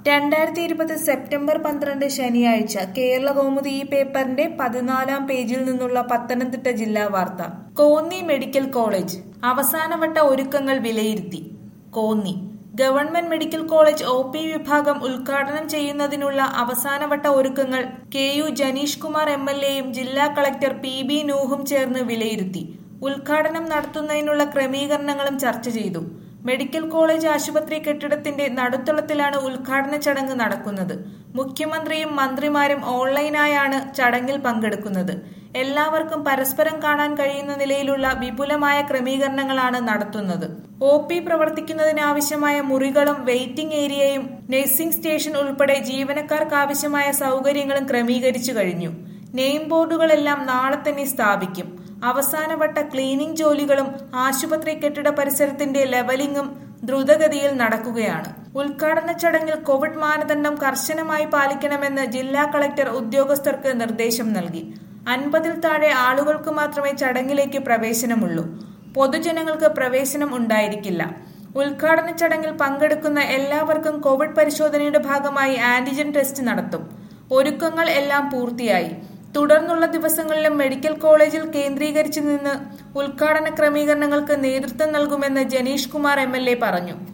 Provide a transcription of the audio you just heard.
രണ്ടായിരത്തി ഇരുപത് സെപ്റ്റംബർ പന്ത്രണ്ട് ശനിയാഴ്ച കേരള കൗമുദി ഈ പേപ്പറിന്റെ പതിനാലാം പേജിൽ നിന്നുള്ള പത്തനംതിട്ട ജില്ലാ വാർത്ത കോന്നി മെഡിക്കൽ കോളേജ് അവസാനവട്ട ഒരുക്കങ്ങൾ വിലയിരുത്തി Konni government medical college O P വിഭാഗം ഉദ്ഘാടനം ചെയ്യുന്നതിനുള്ള അവസാനവട്ട ഒരുക്കങ്ങൾ K U Janeesh Kumar M L എയും ജില്ലാ കളക്ടർ പി ബി നൂഹും ചേർന്ന് വിലയിരുത്തി ഉദ്ഘാടനം നടത്തുന്നതിനുള്ള ക്രമീകരണങ്ങളും ചർച്ച ചെയ്തു മെഡിക്കൽ കോളേജ് ആശുപത്രി കെട്ടിടത്തിന്റെ നടുത്തളത്തിലാണ് ഉദ്ഘാടന ചടങ്ങ് നടക്കുന്നത് മുഖ്യമന്ത്രിയും മന്ത്രിമാരും ഓൺലൈനായാണ് ചടങ്ങിൽ പങ്കെടുക്കുന്നത് എല്ലാവർക്കും പരസ്പരം കാണാൻ കഴിയുന്ന നിലയിലുള്ള വിപുലമായ ക്രമീകരണങ്ങളാണ് നടത്തുന്നത് ഒ പി പ്രവർത്തിക്കുന്നതിനാവശ്യമായ മുറികളും വെയിറ്റിംഗ് ഏരിയയും നഴ്സിംഗ് സ്റ്റേഷൻ ഉൾപ്പെടെ ജീവനക്കാർക്കാവശ്യമായ സൗകര്യങ്ങളും ക്രമീകരിച്ചു കഴിഞ്ഞു നെയിം ബോർഡുകളെല്ലാം നാളെ തന്നെ സ്ഥാപിക്കും അവസാനവട്ട ക്ലീനിംഗ് ജോലികളും ആശുപത്രി കെട്ടിട പരിസരത്തിന്റെ ലെവലിംഗും ദ്രുതഗതിയിൽ നടക്കുകയാണ് ഉദ്ഘാടന ചടങ്ങിൽ കോവിഡ് മാനദണ്ഡം കർശനമായി പാലിക്കണമെന്ന് ജില്ലാ കളക്ടർ ഉദ്യോഗസ്ഥർക്ക് നിർദ്ദേശം നൽകി അൻപതിൽ താഴെ ആളുകൾക്ക് മാത്രമേ ചടങ്ങിലേക്ക് പ്രവേശനമുള്ളൂ പൊതുജനങ്ങൾക്ക് പ്രവേശനം ഉണ്ടായിരിക്കില്ല ഉദ്ഘാടന ചടങ്ങിൽ പങ്കെടുക്കുന്ന എല്ലാവർക്കും കോവിഡ് പരിശോധനയുടെ ഭാഗമായി ആന്റിജൻ ടെസ്റ്റ് നടത്തും ഒരുക്കങ്ങൾ എല്ലാം പൂർത്തിയായി തുടർന്നുള്ള ദിവസങ്ങളിലും മെഡിക്കൽ കോളേജിൽ കേന്ദ്രീകരിച്ചു നിന്ന് ഉദ്ഘാടന ക്രമീകരണങ്ങൾക്ക് നേതൃത്വം നൽകുമെന്ന് ജനീഷ് കുമാർ എം പറഞ്ഞു